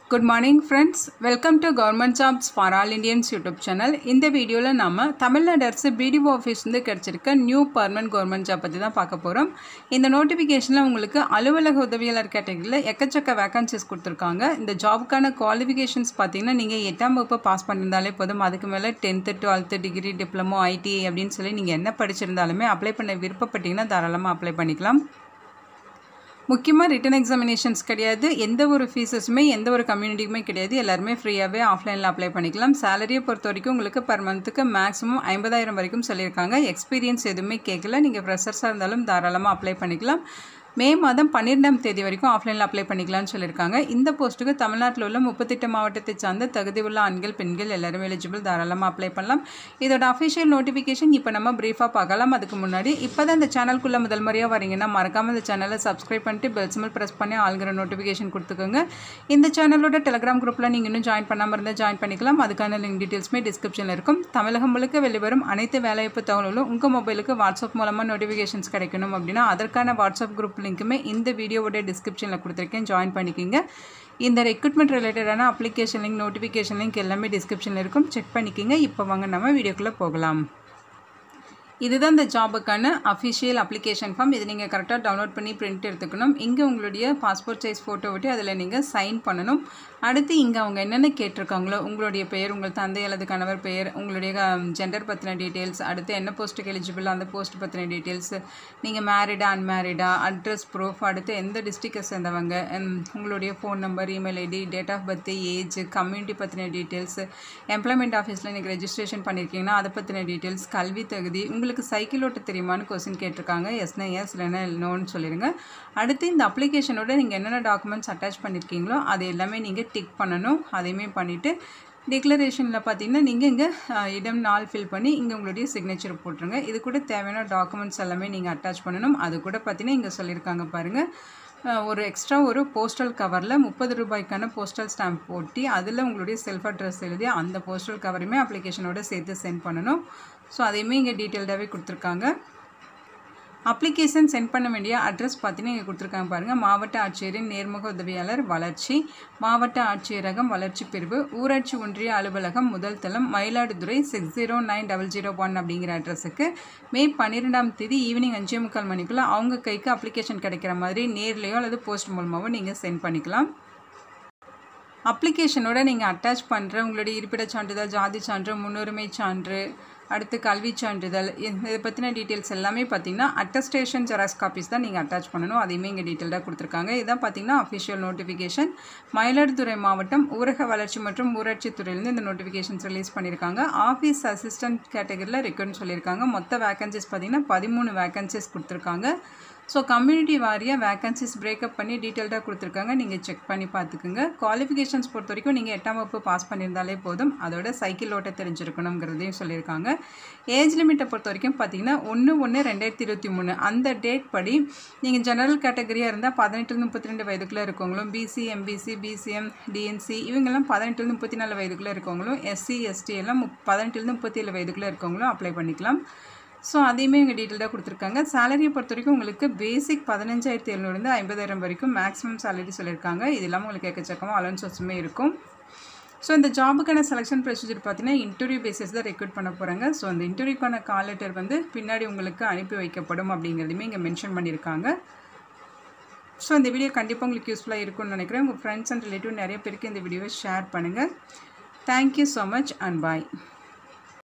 good morning friends welcome to government jobs for all Indians YouTube channel இந்த வீடியோவில் நம்ம தமிழ்நாடு அரசு பிடிஓ ஆஃபீஸ்லேருந்து கிடச்சிருக்க நியூ பர்மனன்ட் கவர்மெண்ட் ஜாப் பற்றி தான் பார்க்க போகிறோம் இந்த நோட்டிஃபிகேஷனில் உங்களுக்கு அலுவலக உதவியாளர் கேட்டகரியில் எக்கச்சக்க வேகன்சிஸ் கொடுத்துருக்காங்க இந்த ஜாபுக்கான குவாலிஃபிகேஷன்ஸ் பார்த்தீங்கன்னா நீங்கள் எட்டாம் வகுப்பு பாஸ் பண்ணியிருந்தாலே போதும் அதுக்கு மேலே tenth twelfth degree diploma ITI அப்படின்னு சொல்லி நீங்கள் என்ன படிச்சிருந்தாலுமே அப்ளை பண்ண விருப்பப்பட்டீங்கன்னா தாராளமாக அப்ளை பண்ணிக்கலாம் முக்கியமாக ரிட்டன் எக்ஸாமினேஷன்ஸ் கிடையாது எந்த ஒரு ஃபீஸஸுமே எந்த ஒரு கம்யூனிட்டிக்குமே கிடையாது எல்லாருமே ஃப்ரீயாகவே ஆஃப்லைனில் அப்ளை பண்ணிக்கலாம் சேலரியை பொறுத்த வரைக்கும் உங்களுக்கு பர் மந்த்துக்கு மேக்ஸிமம் ஐம்பதாயிரம் வரைக்கும் சொல்லியிருக்காங்க எக்ஸ்பீரியன்ஸ் எதுவுமே கேட்கல நீங்கள் ஃப்ரெஷர்ஸாக இருந்தாலும் தாராளமாக அப்ளை பண்ணிக்கலாம் மே மாதம் பன்னிரெண்டாம் தேதி வரைக்கும் ஆஃப்லைனில் அப்ளை பண்ணிக்கலாம்னு சொல்லியிருக்காங்க இந்த போஸ்ட்டுக்கு தமிழ்நாட்டில் உள்ள முப்பத்தெட்டு மாவட்டத்தை சார்ந்த தகுதி உள்ள ஆண்கள் பெண்கள் எல்லாருமே எலிஜிபிள் தாராளமாக அப்ளை பண்ணலாம் இதோட அஃபிஷியல் நோட்டிஃபிகேஷன் இப்போ நம்ம ப்ரீஃபாக பார்க்கலாம் அதுக்கு முன்னாடி இப்போ தான் இந்த சேனல்குள்ளே முதல் முறையாக வரீங்கன்னா மறக்காமல் இந்த சேனலை சப்ஸ்கிரைப் பண்ணிட்டு பெல் சிம்பிள் ப்ரெஸ் பண்ணி ஆளுங்கிற நோட்டிஃபிகேஷன் கொடுத்துக்கோங்க இந்த சேனலோட டெலிகிராம் குரூப்பில் நீங்கள் இன்னும் ஜாயின் பண்ணாமல் இருந்தால் ஜாயின் பண்ணிக்கலாம் அதுக்கான லிங்க் டீட்டெயில்ஸுமே டிஸ்கிரிப்ஷனில் இருக்கும் தமிழகம் முழுக்க வெளிவரும் அனைத்து வேலைவாய்ப்பு தகவல்களும் உங்கள் மொபைலுக்கு வாட்ஸ்அப் மூலமாக நோட்டிஃபிகேஷன்ஸ் கிடைக்கணும் அப்படின்னா அதற்கான வாட்ஸ்அப் குரூப் லிங்க்குமே இந்த வீடியோவோட டிஸ்கிரிப்ஷனில் கொடுத்துருக்கேன் ஜாயின் பண்ணிக்கிங்க இந்த ரெக்ரூட்மெண்ட் ரிலேட்டடான அப்ளிகேஷன் லிங்க் நோட்டிஃபிகேஷன் லிங்க் எல்லாமே டிஸ்கிரிப்ஷனில் இருக்கும் செக் பண்ணிக்கிங்க இப்போ வாங்க நம்ம வீடியோக்குள்ளே போகலாம் இதுதான் இந்த ஜாபுக்கான அஃபிஷியல் அப்ளிகேஷன் ஃபார்ம் இது நீங்கள் கரெக்டாக டவுன்லோட் பண்ணி பிரிண்ட் எடுத்துக்கணும் இங்கே உங்களுடைய பாஸ்போர்ட் சைஸ் ஃபோட்டோ விட்டு அதில் நீங்கள் சைன் பண்ணணும் அடுத்து இங்கே அவங்க என்னென்ன கேட்டிருக்காங்களோ உங்களுடைய பெயர் உங்கள் தந்தை அல்லது கணவர் பெயர் உங்களுடைய ஜெண்டர் பற்றின டீட்டெயில்ஸ் அடுத்து என்ன போஸ்ட்டுக்கு எலிஜிபிள் அந்த போஸ்ட் பற்றின டீட்டெயில்ஸ் நீங்கள் மேரிடா அன்மேரிடா அட்ரஸ் ப்ரூஃப் அடுத்து எந்த டிஸ்ட்ரிக்டை சேர்ந்தவங்க உங்களுடைய phone number email ID date of birth age community பற்றின டீட்டெயில்ஸ் எம்ப்ளாய்மெண்ட் ஆஃபீஸில் நீங்கள் ரெஜிஸ்ட்ரேஷன் பண்ணியிருக்கீங்கன்னா அதை பற்றின டீட்டெயில்ஸ் கல்வி தகுதி உங்களுக்கு சைக்கிள் ஓட்ட தெரியுமான்னு கொஸ்டின் கேட்டிருக்காங்க எஸ்னா எஸ் இல்லைன்னா நோன்னு சொல்லிடுங்க அடுத்து இந்த அப்ளிகேஷனோட நீங்கள் என்னென்ன டாக்குமெண்ட்ஸ் அட்டாச் பண்ணியிருக்கீங்களோ அது எல்லாமே நீங்கள் டிக் பண்ணணும் அதையுமே பண்ணிவிட்டு டிக்ளரேஷனில் பார்த்தீங்கன்னா நீங்கள் இங்கே இடம் நாள் ஃபில் பண்ணி இங்கே உங்களுடைய சிக்னேச்சர் போட்டுருங்க இது கூட தேவையான டாக்குமெண்ட்ஸ் எல்லாமே நீங்கள் அட்டாச் பண்ணணும் அது கூட பார்த்தீங்கன்னா இங்கே சொல்லியிருக்காங்க பாருங்கள் ஒரு எக்ஸ்ட்ரா ஒரு போஸ்டல் கவரில் முப்பது ரூபாய்க்கான போஸ்டல் ஸ்டாம்ப் போட்டி அதில் உங்களுடைய செல்ஃப் அட்ரஸ் எழுதி அந்த போஸ்டல் கவரையுமே அப்ளிகேஷனோட சேர்த்து சென்ட் பண்ணணும் ஸோ அதையுமே இங்கே டீட்டெயில்டாகவே கொடுத்துருக்காங்க அப்ளிகேஷன் சென்ட் பண்ண வேண்டிய அட்ரஸ் பார்த்தீங்கன்னா இங்கே கொடுத்துருக்காங்க பாருங்கள் மாவட்ட ஆட்சியரின் நேர்முக உதவியாளர் வளர்ச்சி மாவட்ட ஆட்சியரகம் வளர்ச்சி பிரிவு ஊராட்சி ஒன்றிய அலுவலகம் முதல் தளம் Mayiladuthurai six zero nine double zero one அப்படிங்கிற அட்ரஸுக்கு மே பன்னிரெண்டாம் தேதி ஈவினிங் அஞ்சே முக்கால் மணிக்குள்ளே அவங்க கைக்கு அப்ளிகேஷன் கிடைக்கிற மாதிரி நேர்லேயோ அல்லது போஸ்ட் மூலமாகவோ நீங்கள் சென்ட் பண்ணிக்கலாம் அப்ளிகேஷனோட நீங்கள் அட்டாச் பண்ணுற உங்களுடைய இருப்பிடச் சான்றிதழ் ஜாதி சான்று முன்னுரிமை சான்று அடுத்து கல்வி சான்றிதழ் இதை பற்றின டீட்டெயில்ஸ் எல்லாமே பார்த்தீங்கன்னா அட்டஸ்டேஷன் ஜெராக்ஸ் காப்பீஸ் தான் நீங்கள் அட்டாச் பண்ணணும் அதையுமே இங்கே டீட்டெயிலாக கொடுத்துருக்காங்க இதான் பார்த்தீங்கன்னா அஃபிஷியல் நோட்டிஃபிகேஷன் மயிலாடுதுறை மாவட்டம் ஊரக வளர்ச்சி மற்றும் ஊராட்சி துறையிலேருந்து இந்த நோட்டிஃபிகேஷன்ஸ் ரிலீஸ் பண்ணியிருக்காங்க ஆஃபீஸ் அசிஸ்டன்ட் கேட்டகரியில் ரெக்யூர்னு சொல்லியிருக்காங்க மொத்த வேகன்சிஸ் பார்த்தீங்கன்னா பதிமூணு வேகன்சிஸ் கொடுத்துருக்காங்க ஸோ கம்யூனிட்டி வாரியாக வேகன்சிஸ் பிரேக்கப் பண்ணி டீட்டெயில்டாக கொடுத்துருக்காங்க நீங்கள் செக் பண்ணி பார்த்துக்குங்க குவாலிஃபிகேஷன்ஸ் பொறுத்த வரைக்கும் நீங்கள் எட்டாம் வகுப்பு பாஸ் பண்ணியிருந்தாலே போதும் அதோட சைக்கிள் ஓட்ட தெரிஞ்சிருக்கணுங்கிறதையும் சொல்லியிருக்காங்க ஏஜ் லிமிட்டை பொறுத்த வரைக்கும் பார்த்தீங்கன்னா ஒன்று ஒன்று ரெண்டாயிரத்தி இருபத்தி மூணு அந்த டேட் படி நீங்கள் ஜெனரல் கேட்டகரியாக இருந்தால் பதினெட்டு முப்பத்தி ரெண்டு வயதுக்குள்ளே இருக்கவங்களும் பிசி எம்பிசி பிசிஎம் டிஎன்சி இவங்கெல்லாம் பதினெட்டுலேருந்து முப்பத்தி நாலு வயதுக்குள்ளே இருக்கவங்களும் எஸ்சி எஸ்டி எல்லாம் முப் பதினெட்டுலேருந்து முப்பத்தி ஏழு வயதுக்குள்ளே இருக்கவங்களும் அப்ளை பண்ணிக்கலாம் ஸோ அதையுமே இங்கே டீட்டெயிலாக கொடுத்துருக்காங்க சேலரியை பொறுத்த வரைக்கும் உங்களுக்கு பேசிக் பதினஞ்சாயிரத்தி எழுநூறுந்து ஐம்பதாயிரம் வரைக்கும் மேக்ஸிமம் சேலரி சொல்லியிருக்காங்க இது இல்லாமல் உங்களுக்கு எக்கச்சக்கமாக அலன்சஸுமே இருக்கும் ஸோ இந்த ஜாபுக்கான செலெக்ஷன் ப்ரொசீஜர் பார்த்தீங்கன்னா இன்டர்வியூ பேசிஸ் தான் ரெக்ரூட் பண்ண போகிறாங்க ஸோ அந்த இன்டர்வியூக்கான கால் லெட்டர் வந்து பின்னாடி உங்களுக்கு அனுப்பி வைக்கப்படும் அப்படிங்கிறதுமே இங்கே மென்ஷன் பண்ணியிருக்காங்க ஸோ இந்த வீடியோ கண்டிப்பாக உங்களுக்கு யூஸ்ஃபுல்லாக இருக்கும்னு நினைக்கிறேன் உங்கள் ஃப்ரெண்ட்ஸ் அண்ட் ரிலேட்டிவ் நிறைய பேருக்கு இந்த வீடியோவை ஷேர் பண்ணுங்கள் thank you so much and bye